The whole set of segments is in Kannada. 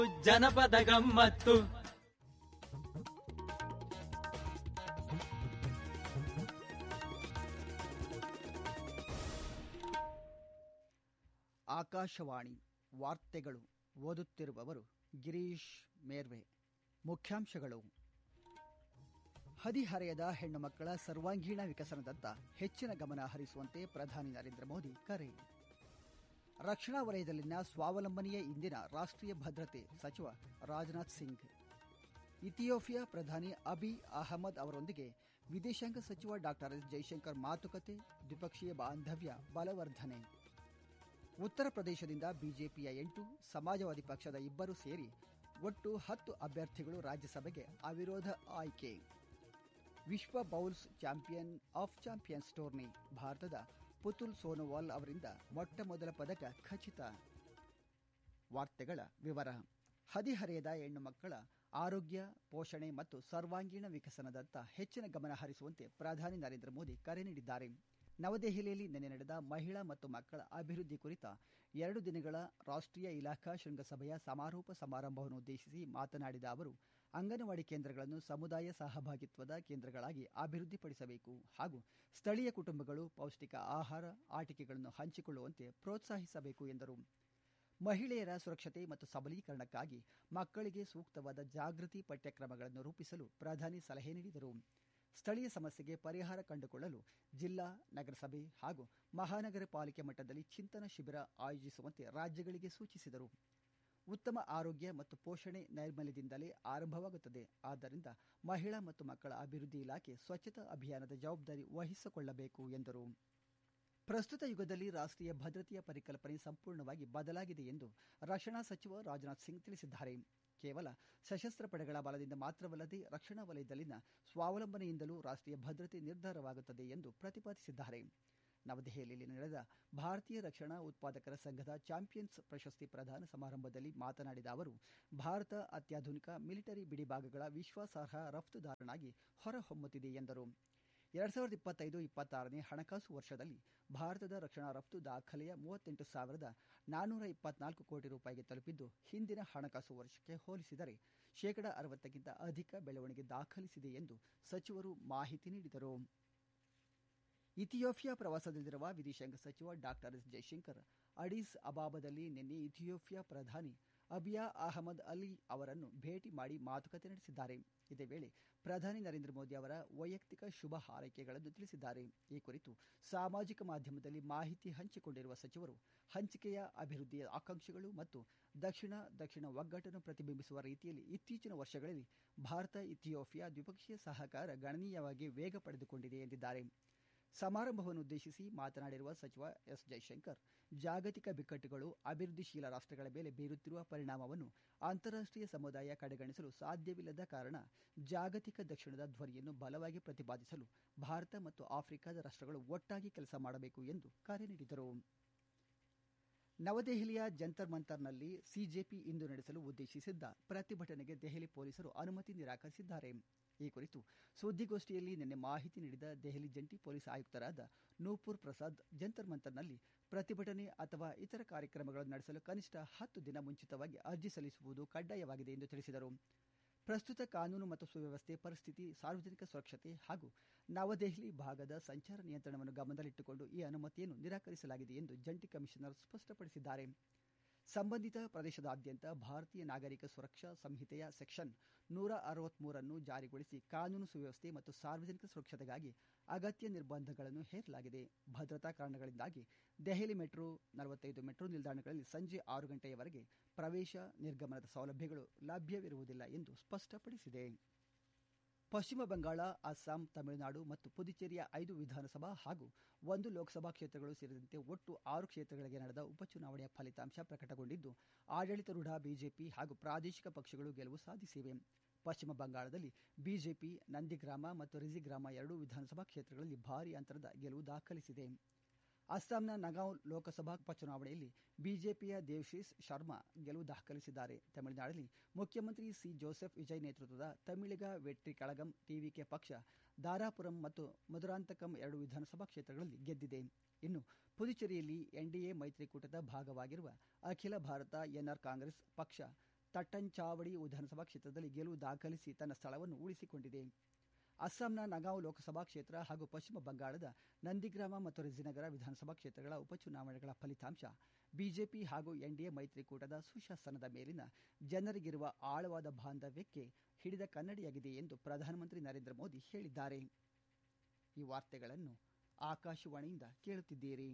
ಜನಪದ ಗಮ್ಮತ್ತು ಆಕಾಶವಾಣಿ ವಾರ್ತೆಗಳು ಓದುತ್ತಿರುವವರು ಗಿರೀಶ್ ಮೇರ್ವೆ ಮುಖ್ಯಾಂಶಗಳು ಹದಿಹರೆಯದ ಹೆಣ್ಣು ಮಕ್ಕಳ ಸರ್ವಾಂಗೀಣ ವಿಕಸನದತ್ತ ಹೆಚ್ಚಿನ ಗಮನ ಹರಿಸುವಂತೆ ಪ್ರಧಾನಿ ನರೇಂದ್ರ ಮೋದಿ ಕರೆ ರಕ್ಷಣಾ ವಲಯದಲ್ಲಿನ ಸ್ವಾವಲಂಬನೆಯೇ ಇಂದಿನ ರಾಷ್ಟ್ರೀಯ ಭದ್ರತೆ ಸಚಿವ ರಾಜನಾಥ್ ಸಿಂಗ್ ಇಥಿಯೋಪಿಯಾ ಪ್ರಧಾನಿ ಅಬಿ ಅಹಮದ್ ಅವರೊಂದಿಗೆ ವಿದೇಶಾಂಗ ಸಚಿವ ಡಾಕ್ಟರ್ ಎಸ್ ಜೈಶಂಕರ್ ಮಾತುಕತೆ ದ್ವಿಪಕ್ಷೀಯ ಬಾಂಧವ್ಯ ಬಲವರ್ಧನೆ ಉತ್ತರ ಪ್ರದೇಶದಿಂದ ಬಿಜೆಪಿಯ ಎಂಟು ಸಮಾಜವಾದಿ ಪಕ್ಷದ ಇಬ್ಬರು ಸೇರಿ ಒಟ್ಟು ಹತ್ತು ಅಭ್ಯರ್ಥಿಗಳು ರಾಜ್ಯಸಭೆಗೆ ಅವಿರೋಧ ಆಯ್ಕೆ ವಿಶ್ವ bowls champion of champions tourney ಭಾರತದ ಪುತುಲ್ ಸೋನೋವಾಲ್ ಅವರಿಂದ ಮೊಟ್ಟ ಮೊದಲ ಪದಕ ಖಚಿತ ವಾರ್ತೆಗಳ ವಿವರ ಹದಿಹರೆಯದ ಹೆಣ್ಣು ಮಕ್ಕಳ ಆರೋಗ್ಯ ಪೋಷಣೆ ಮತ್ತು ಸರ್ವಾಂಗೀಣ ವಿಕಸನದತ್ತ ಹೆಚ್ಚಿನ ಗಮನ ಹರಿಸುವಂತೆ ಪ್ರಧಾನಿ ನರೇಂದ್ರ ಮೋದಿ ಕರೆ ನೀಡಿದ್ದಾರೆ ನವದೆಹಲಿಯಲ್ಲಿ ನಿನ್ನೆ ನಡೆದ ಮಹಿಳಾ ಮತ್ತು ಮಕ್ಕಳ ಅಭಿವೃದ್ಧಿ ಕುರಿತ ಎರಡು ದಿನಗಳ ರಾಷ್ಟ್ರೀಯ ಇಲಾಖಾ ಶೃಂಗಸಭೆಯ ಸಮಾರೋಪ ಸಮಾರಂಭವನ್ನು ಉದ್ದೇಶಿಸಿ ಮಾತನಾಡಿದ ಅವರು ಅಂಗನವಾಡಿ ಕೇಂದ್ರಗಳನ್ನು ಸಮುದಾಯ ಸಹಭಾಗಿತ್ವದ ಕೇಂದ್ರಗಳಾಗಿ ಅಭಿವೃದ್ಧಿಪಡಿಸಬೇಕು ಹಾಗೂ ಸ್ಥಳೀಯ ಕುಟುಂಬಗಳು ಪೌಷ್ಟಿಕ ಆಹಾರ ಆಟಿಕೆಗಳನ್ನು ಹಂಚಿಕೊಳ್ಳುವಂತೆ ಪ್ರೋತ್ಸಾಹಿಸಬೇಕು ಎಂದರು ಮಹಿಳೆಯರ ಸುರಕ್ಷತೆ ಮತ್ತು ಸಬಲೀಕರಣಕ್ಕಾಗಿ ಮಕ್ಕಳಿಗೆ ಸೂಕ್ತವಾದ ಜಾಗೃತಿ ಪಠ್ಯಕ್ರಮಗಳನ್ನು ರೂಪಿಸಲು ಪ್ರಧಾನಿ ಸಲಹೆ ನೀಡಿದರು ಸ್ಥಳೀಯ ಸಮಸ್ಯೆಗೆ ಪರಿಹಾರ ಕಂಡುಕೊಳ್ಳಲು ಜಿಲ್ಲಾ ನಗರಸಭೆ ಹಾಗೂ ಮಹಾನಗರ ಪಾಲಿಕೆ ಮಟ್ಟದಲ್ಲಿ ಚಿಂತನ ಶಿಬಿರ ಆಯೋಜಿಸುವಂತೆ ರಾಜ್ಯಗಳಿಗೆ ಸೂಚಿಸಿದರು ಉತ್ತಮ ಆರೋಗ್ಯ ಮತ್ತು ಪೋಷಣೆ ನೈರ್ಮಲ್ಯದಿಂದಲೇ ಆರಂಭವಾಗುತ್ತದೆ ಆದ್ದರಿಂದ ಮಹಿಳಾ ಮತ್ತು ಮಕ್ಕಳ ಅಭಿವೃದ್ಧಿ ಇಲಾಖೆ ಸ್ವಚ್ಛತಾ ಅಭಿಯಾನದ ಜವಾಬ್ದಾರಿ ವಹಿಸಿಕೊಳ್ಳಬೇಕು ಎಂದರು ಪ್ರಸ್ತುತ ಯುಗದಲ್ಲಿ ರಾಷ್ಟ್ರೀಯ ಭದ್ರತೆಯ ಪರಿಕಲ್ಪನೆ ಸಂಪೂರ್ಣವಾಗಿ ಬದಲಾಗಿದೆ ಎಂದು ರಕ್ಷಣಾ ಸಚಿವ ರಾಜನಾಥ್ ಸಿಂಗ್ ತಿಳಿಸಿದ್ದಾರೆ ಕೇವಲ ಸಶಸ್ತ್ರ ಪಡೆಗಳ ಬಲದಿಂದ ಮಾತ್ರವಲ್ಲದೆ ರಕ್ಷಣಾ ವಲಯದಲ್ಲಿನ ಸ್ವಾವಲಂಬನೆಯಿಂದಲೂ ರಾಷ್ಟ್ರೀಯ ಭದ್ರತೆ ನಿರ್ಧಾರವಾಗುತ್ತದೆ ಎಂದು ಪ್ರತಿಪಾದಿಸಿದ್ದಾರೆ ನವದೆಹಲಿಯಲ್ಲಿ ನಡೆದ ಭಾರತೀಯ ರಕ್ಷಣಾ ಉತ್ಪಾದಕರ ಸಂಘದ ಚಾಂಪಿಯನ್ಸ್ ಪ್ರಶಸ್ತಿ ಪ್ರದಾನ ಸಮಾರಂಭದಲ್ಲಿ ಮಾತನಾಡಿದ ಅವರು ಭಾರತ ಅತ್ಯಾಧುನಿಕ ಮಿಲಿಟರಿ ಬಿಡಿಭಾಗಗಳ ವಿಶ್ವಾಸಾರ್ಹ ರಫ್ತುದಾರನಾಗಿ ಹೊರಹೊಮ್ಮುತ್ತಿದೆ ಎಂದರು ಎರಡ್ ಸಾವಿರದ ಇಪ್ಪತ್ತೈದು ಇಪ್ಪತ್ತಾರನೇ ಹಣಕಾಸು ವರ್ಷದಲ್ಲಿ ಭಾರತದ ರಕ್ಷಣಾ ರಫ್ತು ದಾಖಲೆಯ ಮೂವತ್ತೆಂಟು ಸಾವಿರದ ನಾನ್ನೂರ ಇಪ್ಪತ್ನಾಲ್ಕು ಕೋಟಿ ರೂಪಾಯಿಗೆ ತಲುಪಿದ್ದು ಹಿಂದಿನ ಹಣಕಾಸು ವರ್ಷಕ್ಕೆ ಹೋಲಿಸಿದರೆ ಶೇಕಡ ಅರವತ್ತಕ್ಕಿಂತ ಅಧಿಕ ಬೆಳವಣಿಗೆ ದಾಖಲಿಸಿದೆ ಎಂದು ಸಚಿವರು ಮಾಹಿತಿ ನೀಡಿದರು ಇಥಿಯೋಪಿಯಾ ಪ್ರವಾಸದಲ್ಲಿರುವ ವಿದೇಶಾಂಗ ಸಚಿವ ಡಾಕ್ಟರ್ ಎಸ್ ಜೈಶಂಕರ್ ಅಡೀಸ್ ಅಬಾಬದಲ್ಲಿ ನಿನ್ನೆ ಇಥಿಯೋಪಿಯಾ ಪ್ರಧಾನಿ ಅಬಿಯಾ ಅಹಮದ್ ಅಲಿ ಅವರನ್ನು ಭೇಟಿ ಮಾಡಿ ಮಾತುಕತೆ ನಡೆಸಿದ್ದಾರೆ ಇದೇ ವೇಳೆ ಪ್ರಧಾನಿ ನರೇಂದ್ರ ಮೋದಿ ಅವರ ವೈಯಕ್ತಿಕ ಶುಭ ಹಾರೈಕೆಗಳನ್ನು ತಿಳಿಸಿದ್ದಾರೆ ಈ ಕುರಿತು ಸಾಮಾಜಿಕ ಮಾಧ್ಯಮದಲ್ಲಿ ಮಾಹಿತಿ ಹಂಚಿಕೊಂಡಿರುವ ಸಚಿವರು ಹಂಚಿಕೆಯ ಅಭಿವೃದ್ಧಿಯ ಆಕಾಂಕ್ಷೆಗಳು ಮತ್ತು ದಕ್ಷಿಣ ದಕ್ಷಿಣ ಒಗ್ಗಟ್ಟನ್ನು ಪ್ರತಿಬಿಂಬಿಸುವ ರೀತಿಯಲ್ಲಿ ಇತ್ತೀಚಿನ ವರ್ಷಗಳಲ್ಲಿ ಭಾರತ ಇಥಿಯೋಪಿಯಾ ದ್ವಿಪಕ್ಷೀಯ ಸಹಕಾರ ಗಣನೀಯವಾಗಿ ವೇಗ ಪಡೆದುಕೊಂಡಿದೆ ಎಂದಿದ್ದಾರೆ ಸಮಾರಂಭವನ್ನು ಉದ್ದೇಶಿಸಿ ಮಾತನಾಡಿರುವ ಸಚಿವ ಎಸ್ ಜೈಶಂಕರ್ ಜಾಗತಿಕ ಬಿಕ್ಕಟ್ಟುಗಳು ಅಭಿವೃದ್ಧಿಶೀಲ ರಾಷ್ಟ್ರಗಳ ಮೇಲೆ ಬೀರುತ್ತಿರುವ ಪರಿಣಾಮವನ್ನು ಅಂತಾರಾಷ್ಟ್ರೀಯ ಸಮುದಾಯ ಕಡೆಗಣಿಸಲು ಸಾಧ್ಯವಿಲ್ಲದ ಕಾರಣ ಜಾಗತಿಕ ದಕ್ಷಿಣದ ಧ್ವನಿಯನ್ನು ಬಲವಾಗಿ ಪ್ರತಿಪಾದಿಸಲು ಭಾರತ ಮತ್ತು ಆಫ್ರಿಕಾದ ರಾಷ್ಟ್ರಗಳು ಒಟ್ಟಾಗಿ ಕೆಲಸ ಮಾಡಬೇಕು ಎಂದು ಕರೆ ನೀಡಿದರು ನವದೆಹಲಿಯ ಜಂತರ್ ಮಂತರ್ನಲ್ಲಿ ಸಿಜೆಪಿ ಇಂದು ನಡೆಸಲು ಉದ್ದೇಶಿಸಿದ್ದ ಪ್ರತಿಭಟನೆಗೆ ದೆಹಲಿ ಪೊಲೀಸರು ಅನುಮತಿ ನಿರಾಕರಿಸಿದ್ದಾರೆ ಈ ಕುರಿತು ಸುದ್ದಿಗೋಷ್ಠಿಯಲ್ಲಿ ನಿನ್ನೆ ಮಾಹಿತಿ ನೀಡಿದ ದೆಹಲಿ ಜಂಟಿ ಪೊಲೀಸ್ ಆಯುಕ್ತರಾದ ನೂಪುರ್ ಪ್ರಸಾದ್ ಜಂತರ್ ಮಂತರ್ನಲ್ಲಿ ಪ್ರತಿಭಟನೆ ಅಥವಾ ಇತರ ಕಾರ್ಯಕ್ರಮಗಳನ್ನು ನಡೆಸಲು ಕನಿಷ್ಠ ಹತ್ತು ದಿನ ಮುಂಚಿತವಾಗಿ ಅರ್ಜಿ ಸಲ್ಲಿಸುವುದು ಕಡ್ಡಾಯವಾಗಿದೆ ಎಂದು ತಿಳಿಸಿದರು ಪ್ರಸ್ತುತ ಕಾನೂನು ಮತ್ತು ಸುವ್ಯವಸ್ಥೆ ಪರಿಸ್ಥಿತಿ ಸಾರ್ವಜನಿಕ ಸುರಕ್ಷತೆ ಹಾಗೂ ನವದೆಹಲಿ ಭಾಗದ ಸಂಚಾರ ನಿಯಂತ್ರಣವನ್ನು ಗಮನದಲ್ಲಿಟ್ಟುಕೊಂಡು ಈ ಅನುಮತಿಯನ್ನು ನಿರಾಕರಿಸಲಾಗಿದೆ ಎಂದು ಜಂಟಿ ಕಮಿಷನರ್ ಸ್ಪಷ್ಟಪಡಿಸಿದ್ದಾರೆ ಸಂಬಂಧಿತ ಪ್ರದೇಶದಾದ್ಯಂತ ಭಾರತೀಯ ನಾಗರಿಕ ಸುರಕ್ಷಾ ಸಂಹಿತೆಯ ಸೆಕ್ಷನ್ ನೂರ ಅರವತ್ಮೂರನ್ನು ಜಾರಿಗೊಳಿಸಿ ಕಾನೂನು ಸುವ್ಯವಸ್ಥೆ ಮತ್ತು ಸಾರ್ವಜನಿಕ ಸುರಕ್ಷತೆಗಾಗಿ ಅಗತ್ಯ ನಿರ್ಬಂಧಗಳನ್ನು ಹೇರಲಾಗಿದೆ ಭದ್ರತಾ ಕಾರಣಗಳಿಂದಾಗಿ ದೆಹಲಿ ಮೆಟ್ರೋ ನಲವತ್ತೈದು ಮೆಟ್ರೋ ನಿಲ್ದಾಣಗಳಲ್ಲಿ ಸಂಜೆ ಆರು ಗಂಟೆಯವರೆಗೆ ಪ್ರವೇಶ ನಿರ್ಗಮನದ ಸೌಲಭ್ಯಗಳು ಲಭ್ಯವಿರುವುದಿಲ್ಲ ಎಂದು ಸ್ಪಷ್ಟಪಡಿಸಿದೆ ಪಶ್ಚಿಮ ಬಂಗಾಳ ಅಸ್ಸಾಂ ತಮಿಳುನಾಡು ಮತ್ತು ಪುದುಚೇರಿಯ ಐದು ವಿಧಾನಸಭಾ ಹಾಗೂ ಒಂದು ಲೋಕಸಭಾ ಕ್ಷೇತ್ರಗಳು ಸೇರಿದಂತೆ ಒಟ್ಟು ಆರು ಕ್ಷೇತ್ರಗಳಿಗೆ ನಡೆದ ಉಪಚುನಾವಣೆಯ ಫಲಿತಾಂಶ ಪ್ರಕಟಗೊಂಡಿದ್ದು ಆಡಳಿತಾರೂಢ ಬಿಜೆಪಿ ಹಾಗೂ ಪ್ರಾದೇಶಿಕ ಪಕ್ಷಗಳು ಗೆಲುವು ಸಾಧಿಸಿವೆ ಪಶ್ಚಿಮ ಬಂಗಾಳದಲ್ಲಿ ಬಿಜೆಪಿ ನಂದಿಗ್ರಾಮ ಮತ್ತು ರಿಜಿಗ್ರಾಮ ಎರಡೂ ವಿಧಾನಸಭಾ ಕ್ಷೇತ್ರಗಳಲ್ಲಿ ಭಾರೀ ಅಂತರದ ಗೆಲುವು ದಾಖಲಿಸಿದೆ ಅಸ್ಸಾಂನ ನಗಾಂವ್ ಲೋಕಸಭಾ ಉಪಚುನಾವಣೆಯಲ್ಲಿ ಬಿಜೆಪಿಯ ದೇವಶೀಸ್ ಶರ್ಮಾ ಗೆಲುವು ದಾಖಲಿಸಿದ್ದಾರೆ ತಮಿಳುನಾಡಿನಲ್ಲಿ ಮುಖ್ಯಮಂತ್ರಿ ಸಿ ಜೋಸೆಫ್ ವಿಜಯ್ ನೇತೃತ್ವದ ತಮಿಳಿಗ ವೆಟ್ರಿ ಕಳಗಂ ಟಿವಿಕೆ ಪಕ್ಷ ದಾರಾಪುರಂ ಮತ್ತು ಮಧುರಾಂತಕಂ ಎರಡು ವಿಧಾನಸಭಾ ಕ್ಷೇತ್ರಗಳಲ್ಲಿ ಗೆದ್ದಿದೆ ಇನ್ನು ಪುದುಚೇರಿಯಲ್ಲಿ ಎನ್ಡಿಎ ಮೈತ್ರಿಕೂಟದ ಭಾಗವಾಗಿರುವ ಅಖಿಲ ಭಾರತ ಎನ್ಆರ್ ಕಾಂಗ್ರೆಸ್ ಪಕ್ಷ ತಟ್ಟಂಚಾವಡಿ ವಿಧಾನಸಭಾ ಕ್ಷೇತ್ರದಲ್ಲಿ ಗೆಲುವು ದಾಖಲಿಸಿ ತನ್ನ ಸ್ಥಳವನ್ನು ಉಳಿಸಿಕೊಂಡಿದೆ ಅಸ್ಸಾಂನ ನಗಾಂವ್ ಲೋಕಸಭಾ ಕ್ಷೇತ್ರ ಹಾಗೂ ಪಶ್ಚಿಮ ಬಂಗಾಳದ ನಂದಿಗ್ರಾಮ ಮತ್ತು ರಿಜಿನಗರ ವಿಧಾನಸಭಾ ಕ್ಷೇತ್ರಗಳ ಉಪಚುನಾವಣೆಗಳ ಫಲಿತಾಂಶ ಬಿಜೆಪಿ ಹಾಗೂ ಎನ್ಡಿಎ ಮೈತ್ರಿಕೂಟದ ಸುಶಾಸನದ ಮೇಲಿನ ಜನರಿಗಿರುವ ಆಳವಾದ ಬಾಂಧವ್ಯಕ್ಕೆ ಹಿಡಿದ ಕನ್ನಡಿಯಾಗಿದೆ ಎಂದು ಪ್ರಧಾನಮಂತ್ರಿ ನರೇಂದ್ರ ಮೋದಿ ಹೇಳಿದ್ದಾರೆ ಈ ವಾರ್ತೆಗಳನ್ನು ಆಕಾಶವಾಣಿಯಿಂದ ಕೇಳುತ್ತಿದ್ದೀರಿ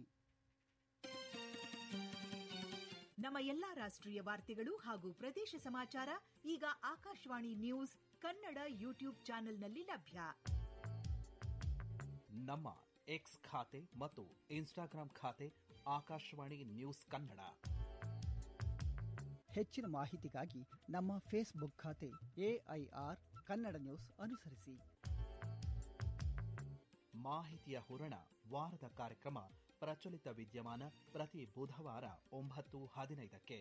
ನಮ್ಮ ಎಲ್ಲಾ ರಾಷ್ಟ್ರೀಯ ವಾರ್ತೆಗಳು ಹಾಗೂ ಪ್ರದೇಶ ಸಮಾಚಾರ ಈಗ ಆಕಾಶವಾಣಿ ನ್ಯೂಸ್ ಕನ್ನಡ ಯೂಟ್ಯೂಬ್ ಚಾನೆಲ್ನಲ್ಲಿ ಲಭ್ಯ ನಮ್ಮ ಎಕ್ಸ್ ಖಾತೆ ಮತ್ತು ಇನ್ಸ್ಟಾಗ್ರಾಂ ಖಾತೆ ಆಕಾಶವಾಣಿ ನ್ಯೂಸ್ ಕನ್ನಡ ಹೆಚ್ಚಿನ ಮಾಹಿತಿಗಾಗಿ ನಮ್ಮ ಫೇಸ್ಬುಕ್ ಖಾತೆ ಎಐಆರ್ ಕನ್ನಡ ನ್ಯೂಸ್ ಅನುಸರಿಸಿ ಮಾಹಿತಿಯ ಹೂರಣ ವಾರದ ಕಾರ್ಯಕ್ರಮ ಪ್ರಚಲಿತ ವಿದ್ಯಮಾನ ಪ್ರತಿ ಬುಧವಾರ ಒಂಬತ್ತು ಹದಿನೈದಕ್ಕೆ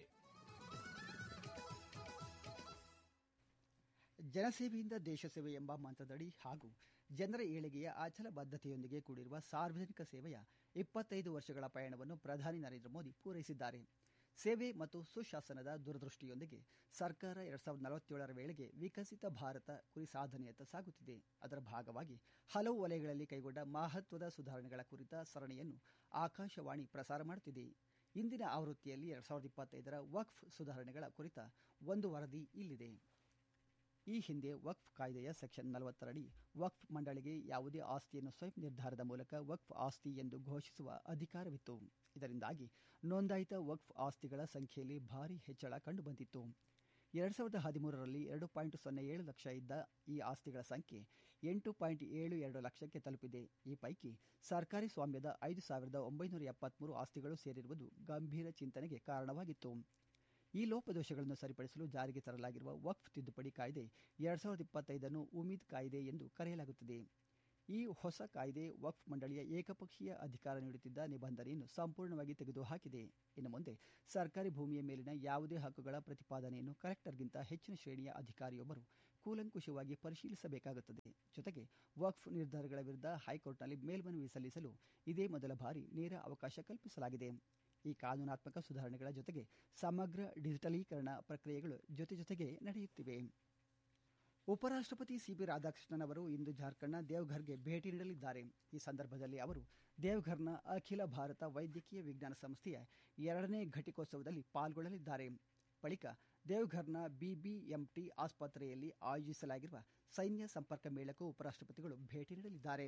ಜನಸೇವೆಯಿಂದ ದೇಶ ಸೇವೆ ಎಂಬ ಮಂತ್ರದಡಿ ಹಾಗೂ ಜನರ ಏಳಿಗೆಯ ಅಚಲ ಬದ್ಧತೆಯೊಂದಿಗೆ ಕೂಡಿರುವ ಸಾರ್ವಜನಿಕ ಸೇವೆಯ ಇಪ್ಪತ್ತೈದು ವರ್ಷಗಳ ಪಯಣವನ್ನು ಪ್ರಧಾನಿ ನರೇಂದ್ರ ಮೋದಿ ಪೂರೈಸಿದ್ದಾರೆ ಸೇವೆ ಮತ್ತು ಸುಶಾಸನದ ದೂರದೃಷ್ಟಿಯೊಂದಿಗೆ ಸರ್ಕಾರ ಎರಡ್ ಸಾವಿರದ ನಲವತ್ತೇಳರ ವೇಳೆಗೆ ವಿಕಸಿತ ಭಾರತ ಗುರಿ ಸಾಧನೆಯತ್ತ ಸಾಗುತ್ತಿದೆ ಅದರ ಭಾಗವಾಗಿ ಹಲವು ವಲಯಗಳಲ್ಲಿ ಕೈಗೊಂಡ ಮಹತ್ವದ ಸುಧಾರಣೆಗಳ ಕುರಿತ ಸರಣಿಯನ್ನು ಆಕಾಶವಾಣಿ ಪ್ರಸಾರ ಮಾಡುತ್ತಿದೆ ಇಂದಿನ ಆವೃತ್ತಿಯಲ್ಲಿ ಎರಡ್ ಸಾವಿರದ ಇಪ್ಪತ್ತೈದರ ವಕ್ಫ್ ಸುಧಾರಣೆಗಳ ಕುರಿತ ಒಂದು ವರದಿ ಇಲ್ಲಿದೆ ಈ ಹಿಂದೆ ವಕ್ಫ್ ಕಾಯ್ದೆಯ ಸೆಕ್ಷನ್ ನಲವತ್ತರಡಿ ವಕ್ಫ್ ಮಂಡಳಿಗೆ ಯಾವುದೇ ಆಸ್ತಿಯನ್ನು ಸ್ವಯಂ ನಿರ್ಧಾರದ ಮೂಲಕ ವಕ್ಫ್ ಆಸ್ತಿ ಎಂದು ಘೋಷಿಸುವ ಅಧಿಕಾರವಿತ್ತು ಇದರಿಂದಾಗಿ ನೋಂದಾಯಿತ ವಕ್ಫ್ ಆಸ್ತಿಗಳ ಸಂಖ್ಯೆಯಲ್ಲಿ ಭಾರಿ ಹೆಚ್ಚಳ ಕಂಡುಬಂದಿತ್ತು ಎರಡು ಸಾವಿರದ ಹದಿಮೂರರಲ್ಲಿ ಎರಡು ಪಾಯಿಂಟ್ ಸೊನ್ನೆ ಏಳು ಲಕ್ಷ ಇದ್ದ ಈ ಆಸ್ತಿಗಳ ಸಂಖ್ಯೆ ಎಂಟು ಪಾಯಿಂಟ್ ಏಳು ಎರಡು ಲಕ್ಷಕ್ಕೆ ತಲುಪಿದೆ ಈ ಪೈಕಿ ಸರ್ಕಾರಿ ಸ್ವಾಮ್ಯದ ಐದು ಸಾವಿರದ ಒಂಬೈನೂರ ಎಪ್ಪತ್ಮೂರು ಆಸ್ತಿಗಳು ಸೇರಿರುವುದು ಗಂಭೀರ ಚಿಂತನೆಗೆ ಕಾರಣವಾಗಿತ್ತು ಈ ಲೋಪದೋಷಗಳನ್ನು ಸರಿಪಡಿಸಲು ಜಾರಿಗೆ ತರಲಾಗಿರುವ ವಕ್ಫ್ ತಿದ್ದುಪಡಿ ಕಾಯ್ದೆ ಎರಡ್ ಸಾವಿರದ ಇಪ್ಪತ್ತೈದನ್ನು ಉಮೀದ್ ಕಾಯ್ದೆ ಎಂದು ಕರೆಯಲಾಗುತ್ತದೆ ಈ ಹೊಸ ಕಾಯ್ದೆ ವಕ್ಫ್ ಮಂಡಳಿಯ ಏಕಪಕ್ಷೀಯ ಅಧಿಕಾರ ನೀಡುತ್ತಿದ್ದ ನಿಬಂಧನೆಯನ್ನು ಸಂಪೂರ್ಣವಾಗಿ ತೆಗೆದುಹಾಕಿದೆ ಇನ್ನು ಮುಂದೆ ಸರ್ಕಾರಿ ಭೂಮಿಯ ಮೇಲಿನ ಯಾವುದೇ ಹಕ್ಕುಗಳ ಪ್ರತಿಪಾದನೆಯನ್ನು ಕಲೆಕ್ಟರ್ಗಿಂತ ಹೆಚ್ಚಿನ ಶ್ರೇಣಿಯ ಅಧಿಕಾರಿಯೊಬ್ಬರು ಕೂಲಂಕುಷವಾಗಿ ಪರಿಶೀಲಿಸಬೇಕಾಗುತ್ತದೆ ಜೊತೆಗೆ ವಕ್ಫ್ ನಿರ್ಧಾರಗಳ ವಿರುದ್ಧ ಹೈಕೋರ್ಟ್ನಲ್ಲಿ ಮೇಲ್ಮನವಿ ಸಲ್ಲಿಸಲು ಇದೇ ಮೊದಲ ಬಾರಿ ನೇರ ಅವಕಾಶ ಕಲ್ಪಿಸಲಾಗಿದೆ ಈ ಕಾನೂನಾತ್ಮಕ ಸುಧಾರಣೆಗಳ ಜೊತೆಗೆ ಸಮಗ್ರ ಡಿಜಿಟಲೀಕರಣ ಪ್ರಕ್ರಿಯೆಗಳು ಜೊತೆ ಜೊತೆಗೆ ನಡೆಯುತ್ತಿವೆ ಉಪರಾಷ್ಟಪತಿ ಸಿಬಿ ರಾಧಾಕೃಷ್ಣನ್ ಅವರು ಇಂದು ಜಾರ್ಖಂಡ್ನ ದೇವ್ಘರ್ಗೆ ಭೇಟಿ ನೀಡಲಿದ್ದಾರೆ ಈ ಸಂದರ್ಭದಲ್ಲಿ ಅವರು ದೇವ್ಘರ್ನ ಅಖಿಲ ಭಾರತ ವೈದ್ಯಕೀಯ ವಿಜ್ಞಾನ ಸಂಸ್ಥೆಯ ಎರಡನೇ ಘಟಿಕೋತ್ಸವದಲ್ಲಿ ಪಾಲ್ಗೊಳ್ಳಲಿದ್ದಾರೆ ಬಳಿಕ ದೇವ್ಘರ್ನ ಬಿಬಿಎಂಟಿ ಆಸ್ಪತ್ರೆಯಲ್ಲಿ ಆಯೋಜಿಸಲಾಗಿರುವ ಸೈನ್ಯ ಸಂಪರ್ಕ ಮೇಳಕ್ಕೂ ಉಪರಾಷ್ಟಪತಿಗಳು ಭೇಟಿ ನೀಡಲಿದ್ದಾರೆ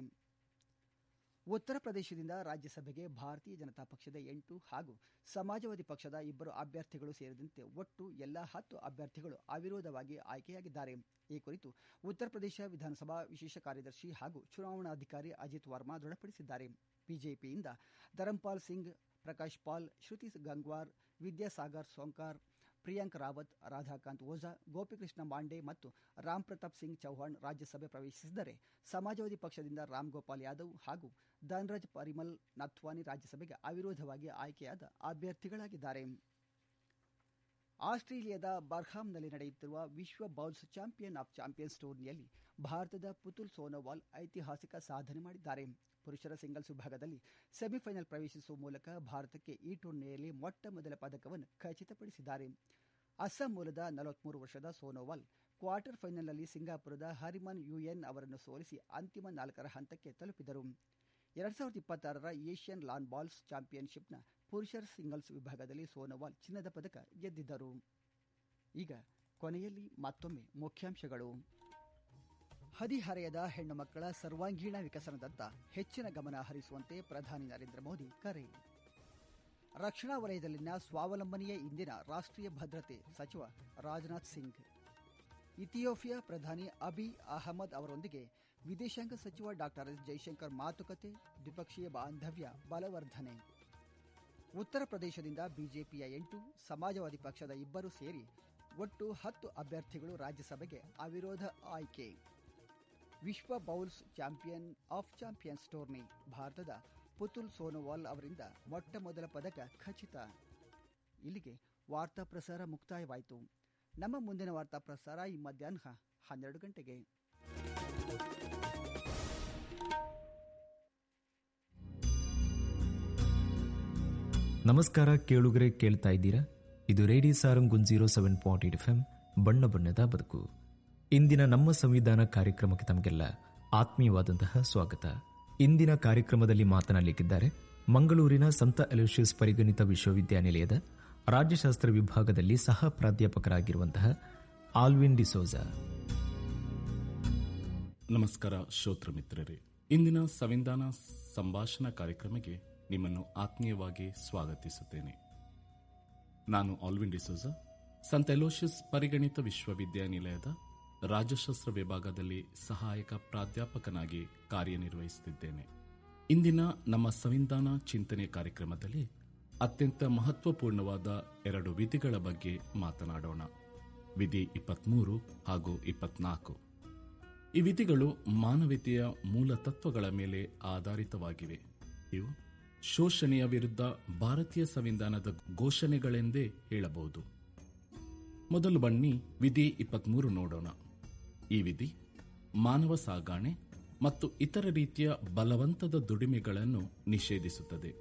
ಉತ್ತರ ಪ್ರದೇಶದಿಂದ ರಾಜ್ಯಸಭೆಗೆ ಭಾರತೀಯ ಜನತಾ ಪಕ್ಷದ ಎಂಟು ಹಾಗೂ ಸಮಾಜವಾದಿ ಪಕ್ಷದ ಇಬ್ಬರು ಅಭ್ಯರ್ಥಿಗಳು ಸೇರಿದಂತೆ ಒಟ್ಟು ಎಲ್ಲಾ ಹತ್ತು ಅಭ್ಯರ್ಥಿಗಳು ಅವಿರೋಧವಾಗಿ ಆಯ್ಕೆಯಾಗಿದ್ದಾರೆ ಈ ಕುರಿತು ಉತ್ತರ ಪ್ರದೇಶ ವಿಧಾನಸಭಾ ವಿಶೇಷ ಕಾರ್ಯದರ್ಶಿ ಹಾಗೂ ಚುನಾವಣಾಧಿಕಾರಿ ಅಜಿತ್ ವರ್ಮಾ ದೃಢಪಡಿಸಿದ್ದಾರೆ ಬಿಜೆಪಿಯಿಂದ ಧರಂಪಾಲ್ ಸಿಂಗ್ ಪ್ರಕಾಶ್ ಪಾಲ್ ಶ್ರುತಿ ಗಂಗ್ವಾರ್ ವಿದ್ಯಾಸಾಗರ್ ಸೋಂಕಾರ್ ಪ್ರಿಯಾಂಕ್ ರಾವತ್ ರಾಧಾಕಾಂತ್ ಓಝಾ ಗೋಪಿಕೃಷ್ಣ ಮಾಂಡೆ ಮತ್ತು ರಾಮ್ ಪ್ರತಾಪ್ ಸಿಂಗ್ ಚೌಹಾಣ್ ರಾಜ್ಯಸಭೆ ಪ್ರವೇಶಿಸಿದರೆ ಸಮಾಜವಾದಿ ಪಕ್ಷದಿಂದ ರಾಮ್ ಗೋಪಾಲ್ ಯಾದವ್ ಹಾಗೂ ಧನ್ರಾಜ್ ಪರಿಮಲ್ ನಥ್ವಾನಿ ರಾಜ್ಯಸಭೆಗೆ ಅವಿರೋಧವಾಗಿ ಆಯ್ಕೆಯಾದ ಅಭ್ಯರ್ಥಿಗಳಾಗಿದ್ದಾರೆ ಆಸ್ಟ್ರೇಲಿಯಾದ ಬರ್ಹಾಮ್ನಲ್ಲಿ ನಡೆಯುತ್ತಿರುವ ವಿಶ್ವ ಬೌಲ್ಸ್ ಚಾಂಪಿಯನ್ ಆಫ್ ಚಾಂಪಿಯನ್ಸ್ ಟೂರ್ನಿಯಲ್ಲಿ ಭಾರತದ ಪುತುಲ್ ಸೋನೋವಾಲ್ ಐತಿಹಾಸಿಕ ಸಾಧನೆ ಮಾಡಿದ್ದಾರೆ ಪುರುಷರ ಸಿಂಗಲ್ಸ್ ವಿಭಾಗದಲ್ಲಿ ಸೆಮಿಫೈನಲ್ ಪ್ರವೇಶಿಸುವ ಮೂಲಕ ಭಾರತಕ್ಕೆ ಈ ಟೂರ್ನಿಯಲ್ಲಿ ಮೊಟ್ಟ ಮೊದಲ ಪದಕವನ್ನು ಖಚಿತಪಡಿಸಿದ್ದಾರೆ ಅಸ್ಸಾಂ ಮೂಲದ ನಲವತ್ಮೂರು ವರ್ಷದ ಸೋನೋವಾಲ್ ಕ್ವಾರ್ಟರ್ ಫೈನಲ್ನಲ್ಲಿ ಸಿಂಗಾಪುರದ ಹರಿಮನ್ ಯುಎನ್ ಅವರನ್ನು ಸೋಲಿಸಿ ಅಂತಿಮ ನಾಲ್ಕರ ಹಂತಕ್ಕೆ ತಲುಪಿದರು ಎರಡ್ ಸಾವಿರದ ಇಪ್ಪತ್ತಾರರ ಏಷ್ಯನ್ ಲಾನ್ ಬಾಲ್ಸ್ ಚಾಂಪಿಯನ್ಶಿಪ್ನ ಪುರುಷರ ಸಿಂಗಲ್ಸ್ ವಿಭಾಗದಲ್ಲಿ ಸೋನೋವಾಲ್ ಚಿನ್ನದ ಪದಕ ಗೆದ್ದಿದ್ದರು ಈಗ ಕೊನೆಯಲ್ಲಿ ಮತ್ತೊಮ್ಮೆ ಮುಖ್ಯಾಂಶಗಳು ಹದಿಹರೆಯದ ಹೆಣ್ಣು ಮಕ್ಕಳ ಸರ್ವಾಂಗೀಣ ವಿಕಸನದತ್ತ ಹೆಚ್ಚಿನ ಗಮನ ಹರಿಸುವಂತೆ ಪ್ರಧಾನಿ ನರೇಂದ್ರ ಮೋದಿ ಕರೆ ರಕ್ಷಣಾ ವಲಯದಲ್ಲಿನ ಸ್ವಾವಲಂಬನೆಯ ಇಂದಿನ ರಾಷ್ಟ್ರೀಯ ಭದ್ರತೆ ಸಚಿವ ರಾಜನಾಥ್ ಸಿಂಗ್ ಇಥಿಯೋಪಿಯಾ ಪ್ರಧಾನಿ ಅಬಿ ಅಹಮದ್ ಅವರೊಂದಿಗೆ ವಿದೇಶಾಂಗ ಸಚಿವ ಡಾಕ್ಟರ್ ಎಸ್ ಜೈಶಂಕರ್ ಮಾತುಕತೆ ದ್ವಿಪಕ್ಷೀಯ ಬಾಂಧವ್ಯ ಬಲವರ್ಧನೆ ಉತ್ತರ ಪ್ರದೇಶದಿಂದ ಬಿಜೆಪಿಯ ಎಂಟು ಸಮಾಜವಾದಿ ಪಕ್ಷದ ಇಬ್ಬರು ಸೇರಿ ಒಟ್ಟು ಹತ್ತು ಅಭ್ಯರ್ಥಿಗಳು ರಾಜ್ಯಸಭೆಗೆ ಅವಿರೋಧ ಆಯ್ಕೆ ವಿಶ್ವ bowls champion of champions tourney ಭಾರತದ ಪುತುಲ್ ಸೋನೋವಾಲ್ ಅವರಿಂದ ಮೊಟ್ಟ ಮೊದಲ ಪದಕ ಖಚಿತ ಇಲ್ಲಿಗೆ ವಾರ್ತಾ ಪ್ರಸಾರ ಮುಕ್ತಾಯವಾಯಿತು ನಮ್ಮ ಮುಂದಿನ ವಾರ್ತಾ ಪ್ರಸಾರ ಈ ಮಧ್ಯಾಹ್ನ ಹನ್ನೆರಡು ಗಂಟೆಗೆ ನಮಸ್ಕಾರ ಕೇಳುಗರೆ ಕೇಳ್ತಾ ಇದ್ದೀರಾ ಇದು radio Sarang zero seven point eight F M ಬಣ್ಣ ಬಣ್ಣದ ಬದುಕು ಇಂದಿನ ನಮ್ಮ ಸಂವಿಧಾನ ಕಾರ್ಯಕ್ರಮಕ್ಕೆ ತಮಗೆಲ್ಲ ಆತ್ಮೀಯವಾದಂತಹ ಸ್ವಾಗತ ಇಂದಿನ ಕಾರ್ಯಕ್ರಮದಲ್ಲಿ ಮಾತನಾಡಲಿಕ್ಕಿದ್ದಾರೆ ಮಂಗಳೂರಿನ ಸಂತ ಅಲೋಷಿಯಸ್ ಪರಿಗಣಿತ ವಿಶ್ವವಿದ್ಯಾನಿಲಯದ ರಾಜ್ಯಶಾಸ್ತ್ರ ವಿಭಾಗದಲ್ಲಿ ಸಹ ಪ್ರಾಧ್ಯಾಪಕರಾಗಿರುವಂತಹ ಆಲ್ವಿನ್ ಡಿಸೋಜಾ ನಮಸ್ಕಾರ ಶ್ರೋತೃ ಮಿತ್ರರೇ ಇಂದಿನ ಸಂವಿಧಾನ ಸಂಭಾಷಣಾ ಕಾರ್ಯಕ್ರಮಕ್ಕೆ ನಿಮ್ಮನ್ನು ಆತ್ಮೀಯವಾಗಿ ಸ್ವಾಗತಿಸುತ್ತೇನೆ ನಾನು ಆಲ್ವಿನ್ ಡಿಸೋಜ ಸಂತ ಎಲೋಷಿಯಸ್ ಪರಿಗಣಿತ ವಿಶ್ವವಿದ್ಯಾನಿಲಯದ ರಾಜ್ಯಶಾಸ್ತ್ರ ವಿಭಾಗದಲ್ಲಿ ಸಹಾಯಕ ಪ್ರಾಧ್ಯಾಪಕನಾಗಿ ಕಾರ್ಯನಿರ್ವಹಿಸುತ್ತಿದ್ದೇನೆ ಇಂದಿನ ನಮ್ಮ ಸಂವಿಧಾನ ಚಿಂತನೆ ಕಾರ್ಯಕ್ರಮದಲ್ಲಿ ಅತ್ಯಂತ ಮಹತ್ವಪೂರ್ಣವಾದ ಎರಡು ವಿಧಿಗಳ ಬಗ್ಗೆ ಮಾತನಾಡೋಣ ವಿಧಿ ಇಪ್ಪತ್ಮೂರು ಹಾಗೂ ಇಪ್ಪತ್ನಾಲ್ಕು ಈ ವಿಧಿಗಳು ಮಾನವೀಯತೆಯ ಮೂಲ ತತ್ವಗಳ ಮೇಲೆ ಆಧಾರಿತವಾಗಿವೆ ಇವು ಶೋಷಣೆಯ ವಿರುದ್ಧ ಭಾರತೀಯ ಸಂವಿಧಾನದ ಘೋಷಣೆಗಳೆಂದೇ ಹೇಳಬಹುದು ಮೊದಲು ಬನ್ನಿ ವಿಧಿ ಇಪ್ಪತ್ಮೂರು ನೋಡೋಣ ಈ ವಿಧಿ ಮಾನವ ಸಾಗಾಣೆ ಮತ್ತು ಇತರ ರೀತಿಯ ಬಲವಂತದ ದುಡಿಮೆಗಳನ್ನು ನಿಷೇಧಿಸುತ್ತದೆ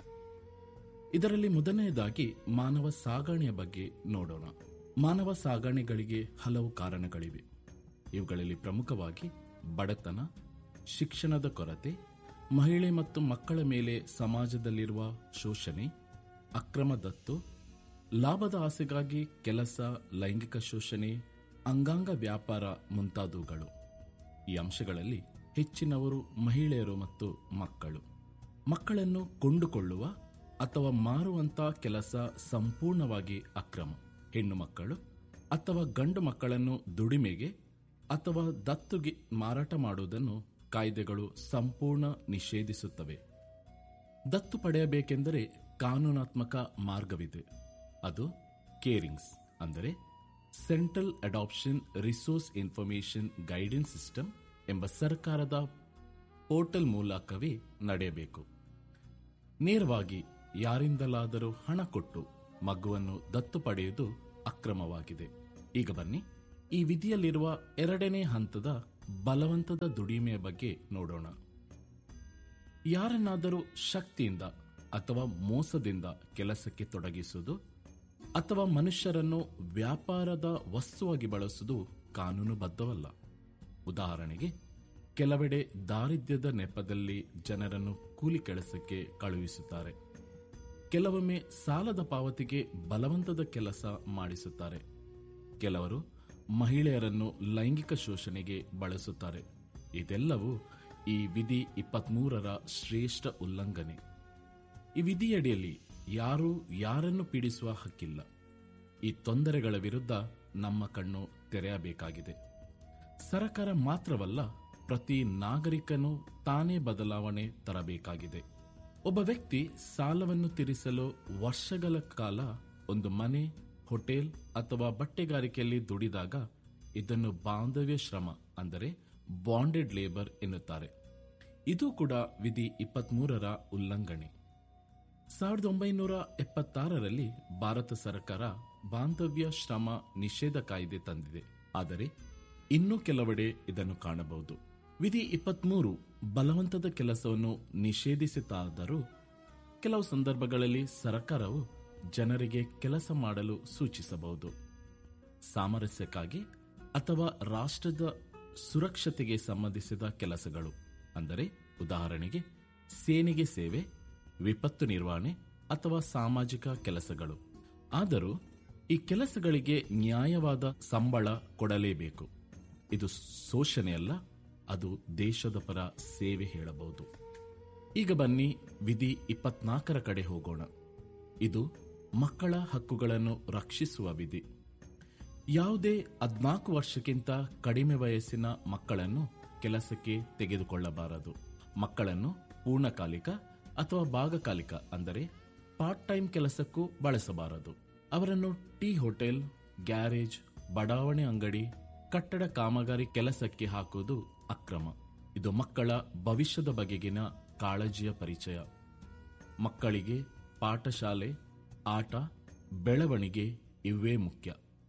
ಇದರಲ್ಲಿ ಮೊದಲನೆಯದಾಗಿ ಮಾನವ ಸಾಗಣೆಯ ಬಗ್ಗೆ ನೋಡೋಣ ಮಾನವ ಸಾಗಣೆಗಳಿಗೆ ಹಲವು ಕಾರಣಗಳಿವೆ ಇವುಗಳಲ್ಲಿ ಪ್ರಮುಖವಾಗಿ ಬಡತನ ಶಿಕ್ಷಣದ ಕೊರತೆ ಮಹಿಳೆ ಮತ್ತು ಮಕ್ಕಳ ಮೇಲೆ ಸಮಾಜದಲ್ಲಿರುವ ಶೋಷಣೆ ಅಕ್ರಮ ದತ್ತು ಲಾಭದ ಆಸೆಗಾಗಿ ಕೆಲಸ ಲೈಂಗಿಕ ಶೋಷಣೆ ಅಂಗಾಂಗ ವ್ಯಾಪಾರ ಮುಂತಾದವುಗಳು ಈ ಅಂಶಗಳಲ್ಲಿ ಹೆಚ್ಚಿನವರು ಮಹಿಳೆಯರು ಮತ್ತು ಮಕ್ಕಳು ಮಕ್ಕಳನ್ನು ಕೊಂಡುಕೊಳ್ಳುವ ಅಥವಾ ಮಾರುವಂತ ಕೆಲಸ ಸಂಪೂರ್ಣವಾಗಿ ಅಕ್ರಮ ಹೆಣ್ಣು ಮಕ್ಕಳು ಅಥವಾ ಗಂಡು ಮಕ್ಕಳನ್ನು ದುಡಿಮೆಗೆ ಅಥವಾ ದತ್ತುಗೆ ಮಾರಾಟ ಮಾಡುವುದನ್ನು ಕಾಯ್ದೆಗಳು ಸಂಪೂರ್ಣ ನಿಷೇಧಿಸುತ್ತವೆ ದತ್ತು ಪಡೆಯಬೇಕೆಂದರೆ ಕಾನೂನಾತ್ಮಕ ಮಾರ್ಗವಿದೆ ಅದು ಕೇರಿಂಗ್ಸ್ ಅಂದರೆ central adoption resource information guidance system ಎಂಬ ಸರ್ಕಾರದ ಪೋರ್ಟಲ್ ಮೂಲಕವೇ ನಡೆಯಬೇಕು ನೇರವಾಗಿ ಯಾರಿಂದಲಾದರೂ ಹಣ ಕೊಟ್ಟು ಮಗುವನ್ನು ದತ್ತು ಪಡೆಯುವುದು ಅಕ್ರಮವಾಗಿದೆ ಈಗ ಬನ್ನಿ ಈ ವಿಧಿಯಲ್ಲಿರುವ ಎರಡನೇ ಹಂತದ ಬಲವಂತದ ದುಡಿಮೆಯ ಬಗ್ಗೆ ನೋಡೋಣ ಯಾರನ್ನಾದರೂ ಶಕ್ತಿಯಿಂದ ಅಥವಾ ಮೋಸದಿಂದ ಕೆಲಸಕ್ಕೆ ತೊಡಗಿಸುವುದು ಅಥವಾ ಮನುಷ್ಯರನ್ನು ವ್ಯಾಪಾರದ ವಸ್ತುವಾಗಿ ಬಳಸುವುದು ಕಾನೂನುಬದ್ಧವಲ್ಲ ಉದಾಹರಣೆಗೆ ಕೆಲವೆಡೆ ದಾರಿದ್ರ್ಯದ ನೆಪದಲ್ಲಿ ಜನರನ್ನು ಕೂಲಿ ಕೆಲಸಕ್ಕೆ ಕಳುಹಿಸುತ್ತಾರೆ ಕೆಲವೊಮ್ಮೆ ಸಾಲದ ಪಾವತಿಗೆ ಬಲವಂತದ ಕೆಲಸ ಮಾಡಿಸುತ್ತಾರೆ ಕೆಲವರು ಮಹಿಳೆಯರನ್ನು ಲೈಂಗಿಕ ಶೋಷಣೆಗೆ ಬಳಸುತ್ತಾರೆ ಇದೆಲ್ಲವೂ ಈ ವಿಧಿ ಇಪ್ಪತ್ಮೂರರ ಶ್ರೇಷ್ಠ ಉಲ್ಲಂಘನೆ ಈ ವಿಧಿಯಡಿಯಲ್ಲಿ ಯಾರೂ ಯಾರನ್ನು ಪೀಡಿಸುವ ಹಕ್ಕಿಲ್ಲ ಈ ತೊಂದರೆಗಳ ವಿರುದ್ಧ ನಮ್ಮ ಕಣ್ಣು ತೆರೆಯಬೇಕಾಗಿದೆ ಸರಕಾರ ಮಾತ್ರವಲ್ಲ ಪ್ರತಿ ನಾಗರಿಕನು ತಾನೇ ಬದಲಾವಣೆ ತರಬೇಕಾಗಿದೆ ಒಬ್ಬ ವ್ಯಕ್ತಿ ಸಾಲವನ್ನು ತೀರಿಸಲು ವರ್ಷಗಳ ಕಾಲ ಒಂದು ಮನೆ ಹೋಟೆಲ್ ಅಥವಾ ಬಟ್ಟೆಗಾರಿಕೆಯಲ್ಲಿ ದುಡಿದಾಗ ಇದನ್ನು ಬಾಂಧವ್ಯ ಶ್ರಮ ಅಂದರೆ ಬಾಂಡೆಡ್ ಲೇಬರ್ ಎನ್ನುತ್ತಾರೆ ಇದು ಕೂಡ ವಿಧಿ ಇಪ್ಪತ್ಮೂರರ ಉಲ್ಲಂಘನೆ ಸಾವಿರದ ಒಂಬೈನೂರ ಎಪ್ಪತ್ತಾರರಲ್ಲಿ ಭಾರತ ಸರ್ಕಾರ ಬಾಂಧವ್ಯ ಶ್ರಮ ನಿಷೇಧ ಕಾಯ್ದೆ ತಂದಿದೆ ಆದರೆ ಇನ್ನೂ ಕೆಲವೆಡೆ ಇದನ್ನು ಕಾಣಬಹುದು ವಿಧಿ ಇಪ್ಪತ್ಮೂರು ಬಲವಂತದ ಕೆಲಸವನ್ನು ನಿಷೇಧಿಸಿತಾದರೂ ಕೆಲವು ಸಂದರ್ಭಗಳಲ್ಲಿ ಸರ್ಕಾರವು ಜನರಿಗೆ ಕೆಲಸ ಮಾಡಲು ಸೂಚಿಸಬಹುದು ಸಾಮರಸ್ಯಕ್ಕಾಗಿ ಅಥವಾ ರಾಷ್ಟ್ರದ ಸುರಕ್ಷತೆಗೆ ಸಂಬಂಧಿಸಿದ ಕೆಲಸಗಳು ಅಂದರೆ ಉದಾಹರಣೆಗೆ ಸೇನೆಗೆ ಸೇವೆ ವಿಪತ್ತು ನಿರ್ವಹಣೆ ಅಥವಾ ಸಾಮಾಜಿಕ ಕೆಲಸಗಳು ಆದರೂ ಈ ಕೆಲಸಗಳಿಗೆ ನ್ಯಾಯವಾದ ಸಂಬಳ ಕೊಡಲೇಬೇಕು ಇದು ಶೋಷಣೆಯಲ್ಲ ಅದು ದೇಶದ ಪರ ಸೇವೆ ಹೇಳಬಹುದು ಈಗ ಬನ್ನಿ ವಿಧಿ ಇಪ್ಪತ್ನಾಲ್ಕರ ಕಡೆ ಹೋಗೋಣ ಇದು ಮಕ್ಕಳ ಹಕ್ಕುಗಳನ್ನು ರಕ್ಷಿಸುವ ವಿಧಿ ಯಾವುದೇ ಹದ್ನಾಲ್ಕು ವರ್ಷಕ್ಕಿಂತ ಕಡಿಮೆ ವಯಸ್ಸಿನ ಮಕ್ಕಳನ್ನು ಕೆಲಸಕ್ಕೆ ತೆಗೆದುಕೊಳ್ಳಬಾರದು ಮಕ್ಕಳನ್ನು ಪೂರ್ಣಕಾಲಿಕ ಅಥವಾ ಭಾಗಕಾಲಿಕ ಅಂದರೆ ಪಾರ್ಟ್ ಟೈಮ್ ಕೆಲಸಕ್ಕೂ ಬಳಸಬಾರದು ಅವರನ್ನು ಟೀ ಹೋಟೆಲ್ ಗ್ಯಾರೇಜ್ ಬಡಾವಣೆ ಅಂಗಡಿ ಕಟ್ಟಡ ಕಾಮಗಾರಿ ಕೆಲಸಕ್ಕೆ ಹಾಕುವುದು ಅಕ್ರಮ ಇದು ಮಕ್ಕಳ ಭವಿಷ್ಯದ ಬಗೆಗಿನ ಕಾಳಜಿಯ ಪರಿಚಯ ಮಕ್ಕಳಿಗೆ ಪಾಠಶಾಲೆ ಆಟ ಬೆಳವಣಿಗೆ ಇವೇ ಮುಖ್ಯ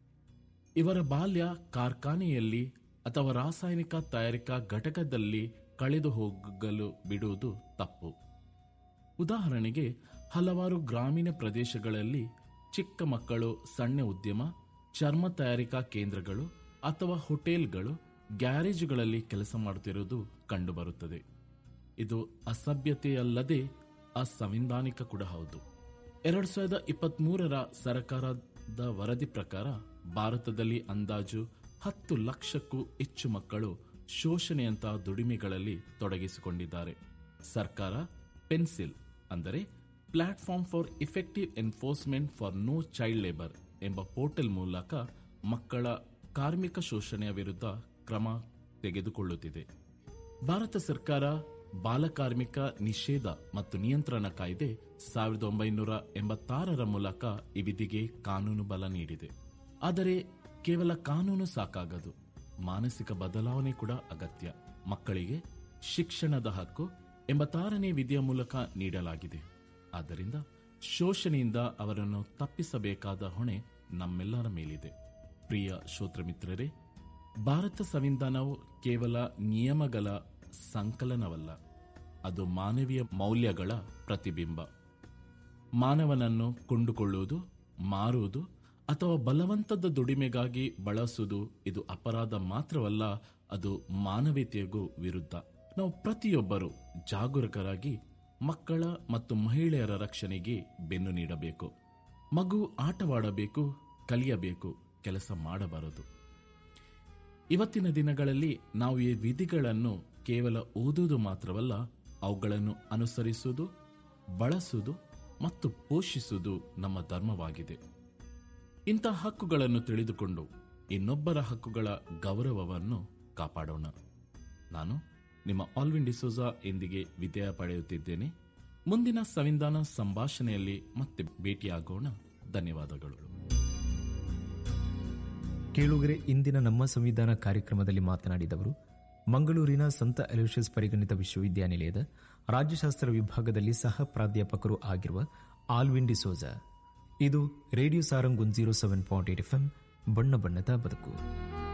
ಇವರ ಬಾಲ್ಯ ಕಾರ್ಖಾನೆಯಲ್ಲಿ ಅಥವಾ ರಾಸಾಯನಿಕ ತಯಾರಿಕಾ ಘಟಕದಲ್ಲಿ ಕಳೆದು ಹೋಗಲು ಬಿಡುವುದು ತಪ್ಪು ಉದಾಹರಣೆಗೆ ಹಲವಾರು ಗ್ರಾಮೀಣ ಪ್ರದೇಶಗಳಲ್ಲಿ ಚಿಕ್ಕ ಮಕ್ಕಳು ಸಣ್ಣ ಉದ್ಯಮ ಚರ್ಮ ತಯಾರಿಕಾ ಕೇಂದ್ರಗಳು ಅಥವಾ ಹೋಟೆಲ್ಗಳು ಗ್ಯಾರೇಜುಗಳಲ್ಲಿ ಕೆಲಸ ಮಾಡುತ್ತಿರುವುದು ಕಂಡುಬರುತ್ತದೆ ಇದು ಅಸಭ್ಯತೆಯಲ್ಲದೆ ಅಸಂವಿಧಾನಿಕ ಕೂಡ ಹೌದು ಎರಡು ಸಾವಿರದ ಇಪ್ಪತ್ಮೂರರ ಸರ್ಕಾರದ ವರದಿ ಪ್ರಕಾರ ಭಾರತದಲ್ಲಿ ಅಂದಾಜು ಹತ್ತು ಲಕ್ಷಕ್ಕೂ ಹೆಚ್ಚು ಮಕ್ಕಳು ಶೋಷಣೆಯಂತಹ ದುಡಿಮೆಗಳಲ್ಲಿ ತೊಡಗಿಸಿಕೊಂಡಿದ್ದಾರೆ ಸರ್ಕಾರ ಪೆನ್ಸಿಲ್ ಅಂದರೆ platform for effective enforcement for no child labour ಎಂಬ ಪೋರ್ಟಲ್ ಮೂಲಕ ಮಕ್ಕಳ ಕಾರ್ಮಿಕ ಶೋಷಣೆಯ ವಿರುದ್ಧ ಕ್ರಮ ತೆಗೆದುಕೊಳ್ಳುತ್ತಿದೆ ಭಾರತ ಸರ್ಕಾರ ಬಾಲಕಾರ್ಮಿಕ ನಿಷೇಧ ಮತ್ತು ನಿಯಂತ್ರಣ ಕಾಯ್ದೆ ಸಾವಿರದ ಒಂಬೈನೂರ ಎಂಬತ್ತಾರರ ಮೂಲಕ ಈ ವಿಧಿಗೆ ಕಾನೂನು ಬಲ ನೀಡಿದೆ ಆದರೆ ಕೇವಲ ಕಾನೂನು ಸಾಕಾಗದು ಮಾನಸಿಕ ಬದಲಾವಣೆ ಕೂಡ ಅಗತ್ಯ ಮಕ್ಕಳಿಗೆ ಶಿಕ್ಷಣದ ಹಕ್ಕು ಎಂಬತ್ತಾರನೇ ವಿಧಿಯ ಮೂಲಕ ನೀಡಲಾಗಿದೆ ಆದ್ದರಿಂದ ಶೋಷಣೆಯಿಂದ ಅವರನ್ನು ತಪ್ಪಿಸಬೇಕಾದ ಹೊಣೆ ನಮ್ಮೆಲ್ಲರ ಮೇಲಿದೆ ಪ್ರಿಯ ಶ್ರೋತೃಮಿತ್ರರೇ ಭಾರತ ಸಂವಿಧಾನವು ಕೇವಲ ನಿಯಮಗಳ ಸಂಕಲನವಲ್ಲ ಅದು ಮಾನವೀಯ ಮೌಲ್ಯಗಳ ಪ್ರತಿಬಿಂಬ ಮಾನವನನ್ನು ಕೊಂಡುಕೊಳ್ಳುವುದು ಮಾರುವುದು ಅಥವಾ ಬಲವಂತದ ದುಡಿಮೆಗಾಗಿ ಬಳಸುವುದು ಇದು ಅಪರಾಧ ಮಾತ್ರವಲ್ಲ ಅದು ಮಾನವೀಯತೆಗೂ ವಿರುದ್ಧ ನಾವು ಪ್ರತಿಯೊಬ್ಬರು ಜಾಗರೂಕರಾಗಿ ಮಕ್ಕಳ ಮತ್ತು ಮಹಿಳೆಯರ ರಕ್ಷಣೆಗೆ ಬೆನ್ನು ನೀಡಬೇಕು ಮಗು ಆಟವಾಡಬೇಕು ಕಲಿಯಬೇಕು ಕೆಲಸ ಮಾಡಬಾರದು ಇವತ್ತಿನ ದಿನಗಳಲ್ಲಿ ನಾವು ಈ ವಿಧಿಗಳನ್ನು ಕೇವಲ ಓದುವುದು ಮಾತ್ರವಲ್ಲ ಅವುಗಳನ್ನು ಅನುಸರಿಸುವುದು ಬಳಸುವುದು ಮತ್ತು ಪೋಷಿಸುವುದು ನಮ್ಮ ಧರ್ಮವಾಗಿದೆ ಇಂಥ ಹಕ್ಕುಗಳನ್ನು ತಿಳಿದುಕೊಂಡು ಇನ್ನೊಬ್ಬರ ಹಕ್ಕುಗಳ ಗೌರವವನ್ನು ಕಾಪಾಡೋಣ ನಾನು ನಿಮ್ಮ ಆಲ್ವಿನ್ ಡಿಸೋಜಾ ಎಂದಿಗೆ ವಿದ್ಯೆ ಪಡೆಯುತ್ತಿದ್ದೇನೆ ಮುಂದಿನ ಸಂವಿಧಾನ ಸಂಭಾಷಣೆಯಲ್ಲಿ ಮತ್ತೆ ಭೇಟಿಯಾಗೋಣ ಧನ್ಯವಾದಗಳು ಕೇಳುಗರೆ ಇಂದಿನ ನಮ್ಮ ಸಂವಿಧಾನ ಕಾರ್ಯಕ್ರಮದಲ್ಲಿ ಮಾತನಾಡಿದವರು ಮಂಗಳೂರಿನ ಸಂತ ಅಲೋಷಿಯಸ್ ಪರಿಗಣಿತ ವಿಶ್ವವಿದ್ಯಾನಿಲಯದ ರಾಜ್ಯಶಾಸ್ತ್ರ ವಿಭಾಗದಲ್ಲಿ ಸಹ ಪ್ರಾಧ್ಯಾಪಕರು ಆಗಿರುವ ಆಲ್ವಿನ್ ಡಿಸೋಜಾ ಇದು radio Sarang one zero seven point eight F ಬಣ್ಣ ಬಣ್ಣದ ಬದುಕು